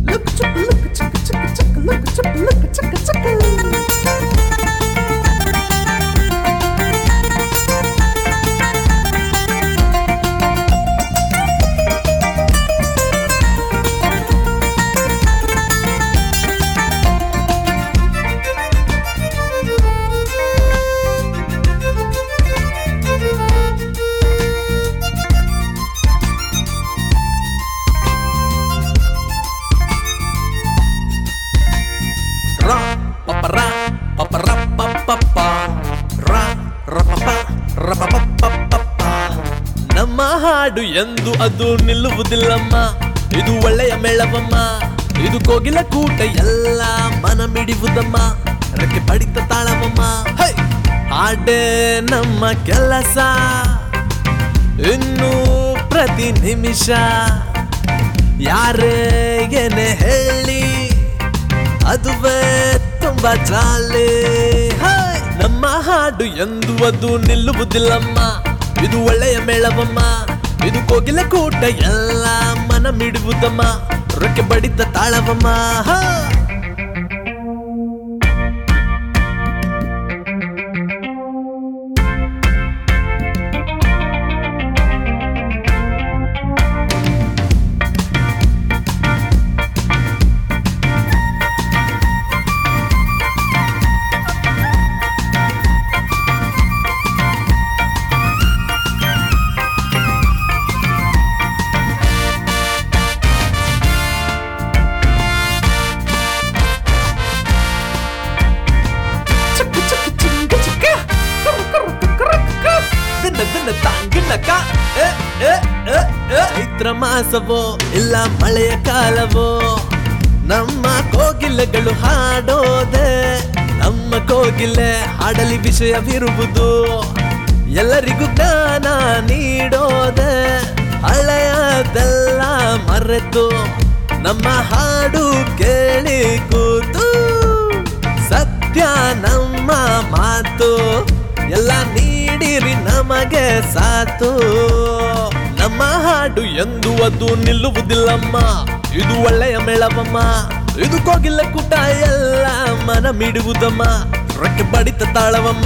Ra, pa pa ra, pa pa ra pa pa pa. Ra, ra pa pa, ra pa pa pa pa pa. ನಮ್ಮ ಹಾಡು ಎಂದು ಅದು ನಿಲ್ಲುವುದಿಲ್ಲಮ್ಮ ಇದು ಒಳ್ಳೆಯ ಮೇಳವಮ್ಮ ಇದು ಕೋಗಿಲ ಕೂಟ ಎಲ್ಲ ಮನ ಮಿಡಿವುದಮ್ಮ ರೆಕ್ಕೆ ಬಡಿತ ತಾಳವಮ್ಮ ಹೈ! ಹಾಡೇ ನಮ್ಮ ಕೆಲಸ ಇನ್ನು ಪ್ರತಿ ನಿಮಿಷ ಯಾರೇ ಏನೇ ಹೇಳಿ ಅದುವೇ ತುಂಬಾ ಜಾಲಿ ಹಾಯ್! ನಮ್ಮ ಹಾಡು ಎಂದು ಅದು ನಿಲ್ಲುವುದಿಲ್ಲಮ್ಮ ಇದು ಒಳ್ಳೆಯ ಮೇಳವಮ್ಮ ಇದು ಕೋಗಿಲ ಕೂಟ ಎಲ್ಲ ಮನ ಮಿಡುವುದಮ್ಮ ರೊಕ್ಕೆ ಬಡಿತ ತಾಳವಮ್ಮ ಹಾ ಚೈತ್ರ ಮಾಸವೋ ಇಲ್ಲ ಮಳೆಯ ಕಾಲವೋ ನಮ್ಮ ಕೋಗಿಲೆಗಳು ಹಾಡೋದೆ ನಮ್ಮ ಕೋಗಿಲೆ ಹಾಡಲಿ ವಿಷಯವಿರುವುದು ಎಲ್ಲರಿಗೂ ಜ್ಞಾನ ನೀಡೋದೆ ಹಳೆಯದೆಲ್ಲ ಮರೆತು ನಮ್ಮ ಹಾಡು ಕೇಳಿ ಕೂತು ಸತ್ಯ ನಮ್ಮ ಮಾತು ಎಲ್ಲ ನೀಡಿರಿ ನಮಗೆ ಸಾತು ನಮ್ಮ ಹಾಡು ಎಂದು ಅದು ನಿಲ್ಲುವುದಿಲ್ಲಮ್ಮ ಇದು ಒಳ್ಳೆಯ ಮೇಳವಮ್ಮ ಇದು ಕೋಗಿಲ್ಲ ಕೂಟ ಎಲ್ಲ ಮನ ಮಿಡುವುದಮ್ಮ ರೊಕ್ಕೆ ಬಡಿತ ತಾಳವಮ್ಮ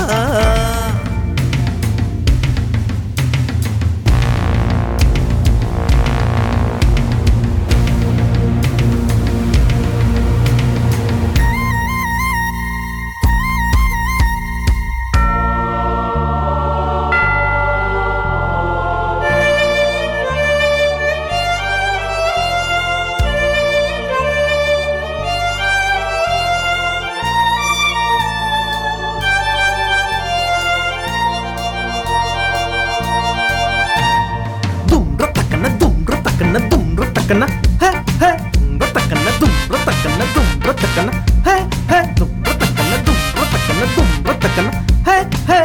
ದುಮ್ರ ತಕ್ಕನ ದುಮ್ರ ತಕ್ಕನ ದುಮ್ರ ತಕ್ಕನ ಹೇ ಹೇ ದುಮ್ರ ತಕ್ಕನ ದುಮ್ರ ತಕ್ಕನ ದುಮ್ರ ತಕ್ಕನ ಹೇ ಹೇ ದುಮ್ರ ತಕ್ಕನ ದುಮ್ರ ತಕ್ಕನ ದುಮ್ರ ತಕ್ಕನ ಹೇ ಹೇ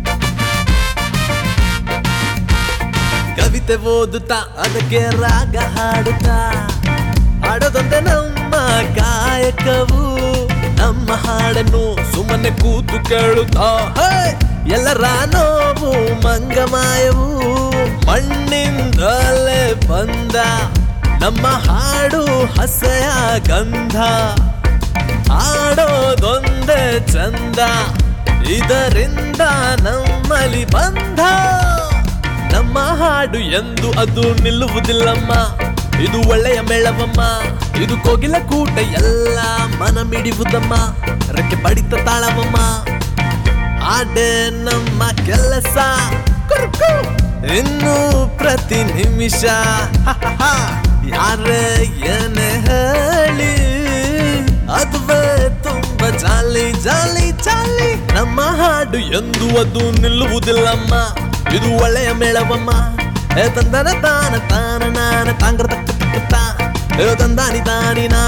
ಕವಿತೆ ಓದುತ್ತಾ ಅದಕ್ಕೆ ರಾಗ ಹಾಡುತ್ತಾ ಹಾಡೋದೊಂದೇ ನಮ್ಮ ಕಾಯಕವು ನಮ್ಮ ಹಾಡನ್ನು ಸುಮ್ಮನೆ ಕೂತು ಕೇಳುತ್ತಾ ಹೇ! ಎಲ್ಲರ ನೋವು ಮಂಗಮಾಯವು ಮಣ್ಣಿಂದಲೇ ಬಂದ ನಮ್ಮ ಹಾಡು ಹಸೆಯ ಗಂಧ ಆಡೋದೊಂದೇ ಚಂದ ಇದರಿಂದ ನಮ್ಮಲ್ಲಿ ಬಂಧ ನಮ್ಮ ಹಾಡು ಎಂದು ಅದು ನಿಲ್ಲುವುದಿಲ್ಲಮ್ಮ ಇದು ಒಳ್ಳೆಯ ಮೇಳವಮ್ಮ ಇದು ಕೋಗಿಲ ಕೂಟ ಎಲ್ಲ ಮನ ಮಿಡಿವುದಮ್ಮ ರೆಕ್ಕೆ ಬಡಿತ ತಾಳವಮ್ಮ ಆಡೆ ನಮ್ಮ ಕೆಲಸ ಕುರ್ಕು. ಇನ್ನು ಪ್ರತಿ ನಿಮಿಷ ಯಾರೇ ಏನೇ ಹೇಳಿ ಅದುವೇ ತುಂಬ ಜಾಲಿ ಜಾಲಿ ಜಾಲಿ ನಮ್ಮ ಹಾಡು ಎಂದು ಅದು ನಿಲ್ಲುವುದಿಲ್ಲಮ್ಮ ಇದು ಒಳ್ಳೆಯ ಮೇಳವಮ್ಮ ಏ ತಂದನ ತಾನ ತಾನ ನಾನ ತಾಂಗ್ರ ತಕ್ಕ ತಕ್ಕ ತಾ. ಏ ತಂದಾನಿ ತಾನಿ ನಾ